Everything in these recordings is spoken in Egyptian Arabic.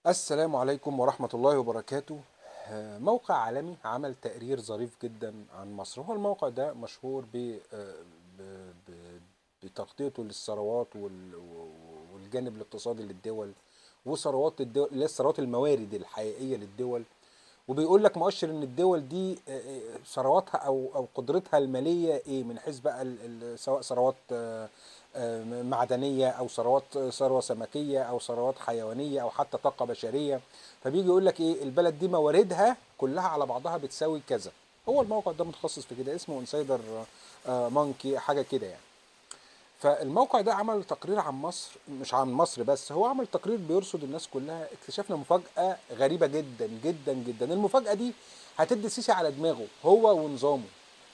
السلام عليكم ورحمة الله وبركاته آه، موقع عالمي عمل تقرير ظريف جدا عن مصر هو الموقع ده مشهور ب آه، ب- ب- بتغطيته للثروات وال- والجانب الاقتصادي للدول وثروات الدول اللي هي الثروات الموارد الحقيقية للدول وبيقول لك مؤشر ان الدول دي آه، آه، ثرواتها او او قدرتها الماليه ايه من حيث بقى ال- ال- سواء ثروات آه، آه، معدنيه او ثروات ثروه سمكيه او ثروات حيوانيه او حتى طاقه بشريه فبيجي يقول لك ايه البلد دي مواردها كلها على بعضها بتساوي كذا هو الموقع ده متخصص في كده اسمه انسايدر مونكي حاجه كده يعني فالموقع ده عمل تقرير عن مصر مش عن مصر بس هو عمل تقرير بيرصد الناس كلها اكتشفنا مفاجأة غريبة جدا جدا جدا المفاجأة دي هتدي السيسي على دماغه هو ونظامه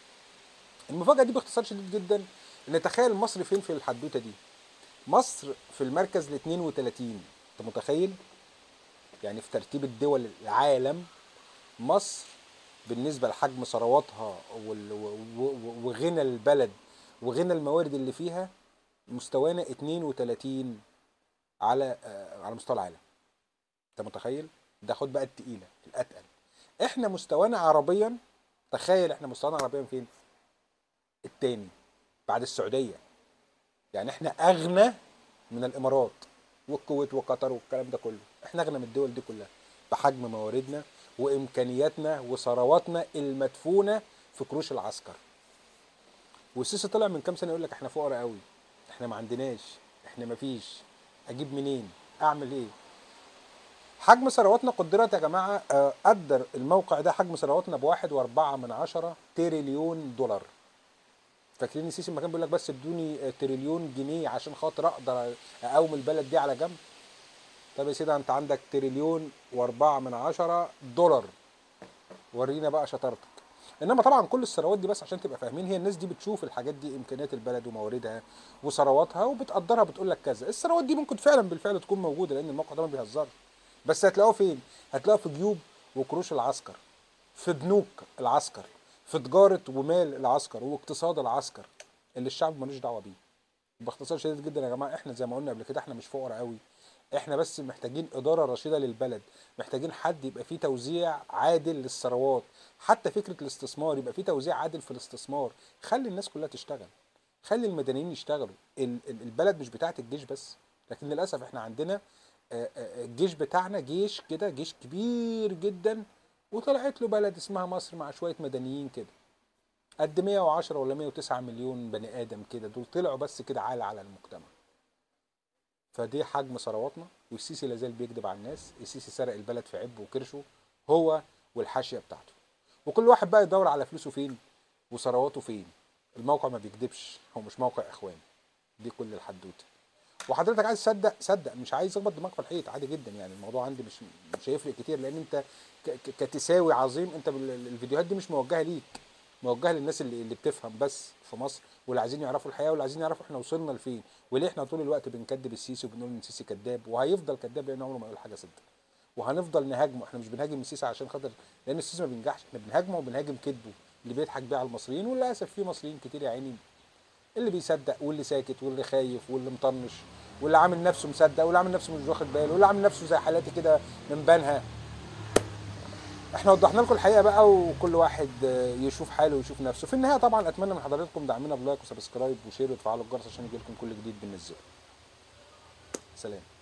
المفاجأة دي باختصار شديد جدا نتخيل مصر فين في الحدوتة دي مصر في المركز ال 32 انت متخيل يعني في ترتيب الدول العالم مصر بالنسبة لحجم ثرواتها وال- و- و- وغنى البلد وغنى الموارد اللي فيها مستوانا 32 على آه، على مستوى العالم انت متخيل ده خد بقى التقيله الاتقل احنا مستوانا عربيا تخيل احنا مستوانا عربيا فين التاني بعد السعوديه يعني احنا اغنى من الامارات والكويت وقطر والكلام ده كله احنا اغنى من الدول دي كلها بحجم مواردنا وامكانياتنا وثرواتنا المدفونه في كروش العسكر والسيسي طلع من كام سنه يقول لك احنا فقراء قوي احنا ما عندناش احنا ما فيش اجيب منين اعمل ايه حجم ثرواتنا قدرت يا جماعه آه، قدر الموقع ده حجم ثرواتنا بواحد واربعة من عشرة تريليون دولار فاكرين السيسي لما كان بيقول لك بس ادوني آه، تريليون جنيه عشان خاطر اقدر اقوم البلد دي على جنب طب يا سيدي انت عندك تريليون واربعة من عشرة دولار ورينا بقى شطارتك انما طبعا كل الثروات دي بس عشان تبقى فاهمين هي الناس دي بتشوف الحاجات دي امكانيات البلد ومواردها وثرواتها وبتقدرها بتقول لك كذا الثروات دي ممكن فعلا بالفعل تكون موجوده لان الموقع ده ما بيهزرش بس هتلاقوه فين هتلاقوه في جيوب وكروش العسكر في بنوك العسكر في تجاره ومال العسكر واقتصاد العسكر اللي الشعب ملوش دعوه بيه باختصار شديد جدا يا جماعه احنا زي ما قلنا قبل كده احنا مش فقراء قوي احنا بس محتاجين اداره رشيده للبلد محتاجين حد يبقى فيه توزيع عادل للثروات حتى فكره الاستثمار يبقى فيه توزيع عادل في الاستثمار خلي الناس كلها تشتغل خلي المدنيين يشتغلوا ال- ال- البلد مش بتاعت الجيش بس لكن للاسف احنا عندنا آه، آه، الجيش بتاعنا جيش كده جيش كبير جدا وطلعت له بلد اسمها مصر مع شويه مدنيين كده قد 110 ولا 109 مليون بني ادم كده دول طلعوا بس كده عالة على المجتمع فدي حجم ثرواتنا والسيسي لازال بيكذب على الناس السيسي سرق البلد في عبه وكرشه هو والحاشيه بتاعته وكل واحد بقى يدور على فلوسه فين وثرواته فين الموقع ما بيكذبش هو مش موقع اخوان دي كل الحدوته وحضرتك عايز تصدق صدق مش عايز تخبط دماغك في الحيط عادي جدا يعني الموضوع عندي مش مش هيفرق كتير لان انت ك- ك- كتساوي عظيم انت بال- الفيديوهات دي مش موجهه ليك موجهه للناس اللي اللي بتفهم بس في مصر واللي عايزين يعرفوا الحياه واللي عايزين يعرفوا احنا وصلنا لفين وليه احنا طول الوقت بنكذب السيسي وبنقول ان السيسي كذاب وهيفضل كذاب لان عمره ما يقول حاجه صدق وهنفضل نهاجمه احنا مش بنهاجم السيسي عشان خاطر لان السيسي ما بينجحش احنا بنهاجمه وبنهاجم كذبه اللي بيضحك بيه على المصريين وللاسف في مصريين كتير يا عيني اللي بيصدق واللي ساكت واللي خايف واللي مطنش واللي عامل نفسه مصدق واللي عامل نفسه مش واخد باله واللي عامل نفسه زي حالاتي كده من بنها احنا وضحنا لكم الحقيقه بقى وكل واحد آه، يشوف حاله ويشوف نفسه في النهايه طبعا اتمنى من حضراتكم دعمنا بلايك وسبسكرايب وشير وتفعلوا الجرس عشان يجيلكم كل جديد بننزله سلام